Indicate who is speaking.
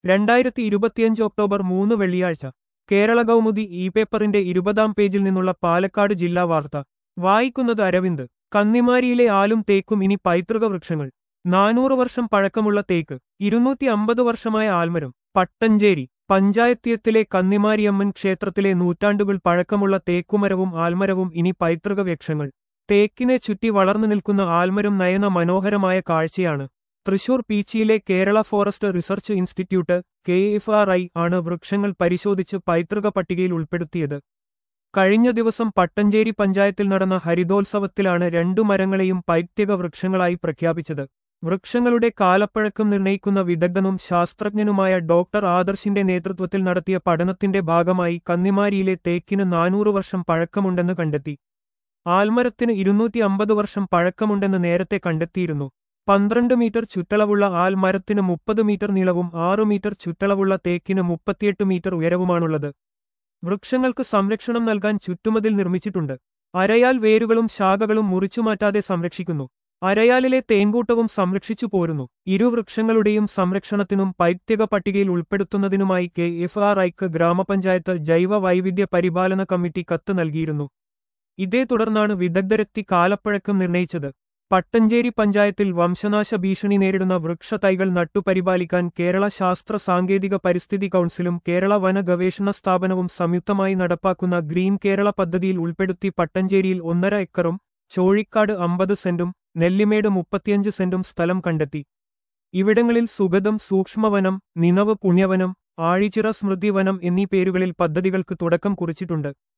Speaker 1: രണ്ടായിരത്തി ഇരുപത്തിയഞ്ച് ഒക്ടോബർ മൂന്ന് വെള്ളിയാഴ്ച കേരള കൗമുദി ഇ പേപ്പറിന്റെ ഇരുപതാം പേജിൽ നിന്നുള്ള പാലക്കാട് ജില്ലാ വാർത്ത വായിക്കുന്നത് അരവിന്ദ് കന്നിമാരിയിലെ ആലും തേക്കും ഇനി പൈതൃക വൃക്ഷങ്ങൾ നാനൂറ് വർഷം പഴക്കമുള്ള തേക്ക് ഇരുന്നൂറ്റി അമ്പത് വർഷമായ ആൽമരം പട്ടഞ്ചേരി പഞ്ചായത്തിയത്തിലെ കന്നിമാരിയമ്മൻ ക്ഷേത്രത്തിലെ നൂറ്റാണ്ടുകൾ പഴക്കമുള്ള തേക്കുമരവും ആൽമരവും ഇനി പൈതൃക വൃക്ഷങ്ങൾ തേക്കിനെ ചുറ്റി വളർന്നു നിൽക്കുന്ന ആൽമരം നയന മനോഹരമായ കാഴ്ചയാണ് തൃശൂർ പീച്ചിയിലെ Kerala forest research institute K F R I ആണ് വൃക്ഷങ്ങൾ പരിശോധിച്ച് പൈതൃക പട്ടികയിൽ ഉൾപ്പെടുത്തിയത് കഴിഞ്ഞ ദിവസം പട്ടഞ്ചേരി പഞ്ചായത്തിൽ നടന്ന ഹരിതോത്സവത്തിലാണ് രണ്ടു മരങ്ങളെയും പൈത്യക വൃക്ഷങ്ങളായി പ്രഖ്യാപിച്ചത് വൃക്ഷങ്ങളുടെ കാലപ്പഴക്കം നിർണയിക്കുന്ന വിദഗ്ധനും ശാസ്ത്രജ്ഞനുമായ ഡോക്ടർ ആദർശിന്റെ നേതൃത്വത്തിൽ നടത്തിയ പഠനത്തിന്റെ ഭാഗമായി കന്നിമാരിയിലെ തേക്കിന് നാനൂറ് വർഷം പഴക്കമുണ്ടെന്ന് കണ്ടെത്തി ആൽമരത്തിന് ഇരുന്നൂറ്റി അമ്പത് വർഷം പഴക്കമുണ്ടെന്ന് നേരത്തെ കണ്ടെത്തിയിരുന്നു പന്ത്രണ്ട് മീറ്റർ ചുറ്റളവുള്ള ആൽമരത്തിന് മുപ്പത് മീറ്റർ നീളവും ആറു മീറ്റർ ചുറ്റളവുള്ള തേക്കിന് മുപ്പത്തിയെട്ട് മീറ്റർ ഉയരവുമാണുള്ളത് വൃക്ഷങ്ങൾക്ക് സംരക്ഷണം നൽകാൻ ചുറ്റുമതിൽ നിർമ്മിച്ചിട്ടുണ്ട് അരയാൽ വേരുകളും ശാഖകളും മുറിച്ചുമാറ്റാതെ സംരക്ഷിക്കുന്നു അരയാലിലെ തേങ്കൂട്ടവും സംരക്ഷിച്ചു പോരുന്നു ഇരുവൃക്ഷങ്ങളുടെയും സംരക്ഷണത്തിനും പൈത്യക പട്ടികയിൽ ഉൾപ്പെടുത്തുന്നതിനുമായി കെ എഫ് ആർ ഐക്ക് ഗ്രാമപഞ്ചായത്ത് ജൈവ വൈവിധ്യ പരിപാലന കമ്മിറ്റി കത്ത് നൽകിയിരുന്നു ഇതേ തുടർന്നാണ് വിദഗ്ധരെത്തി കാലപ്പഴക്കം നിർണയിച്ചത് പട്ടഞ്ചേരി പഞ്ചായത്തിൽ വംശനാശ ഭീഷണി നേരിടുന്ന വൃക്ഷത്തൈകൾ നട്ടുപരിപാലിക്കാൻ കേരള ശാസ്ത്ര സാങ്കേതിക പരിസ്ഥിതി കൗൺസിലും കേരള വന ഗവേഷണ സ്ഥാപനവും സംയുക്തമായി നടപ്പാക്കുന്ന ഗ്രീൻ കേരള പദ്ധതിയിൽ ഉൾപ്പെടുത്തി പട്ടഞ്ചേരിയിൽ ഒന്നര ഏക്കറും ചോഴിക്കാട് അമ്പത് സെന്റും നെല്ലിമേട് മുപ്പത്തിയഞ്ച് സെന്റും സ്ഥലം കണ്ടെത്തി ഇവിടങ്ങളിൽ സുഗതം സൂക്ഷ്മവനം നിനവ് പുണ്യവനം ആഴിച്ചിറ സ്മൃതിവനം എന്നീ പേരുകളിൽ പദ്ധതികൾക്ക് തുടക്കം കുറിച്ചിട്ടുണ്ട്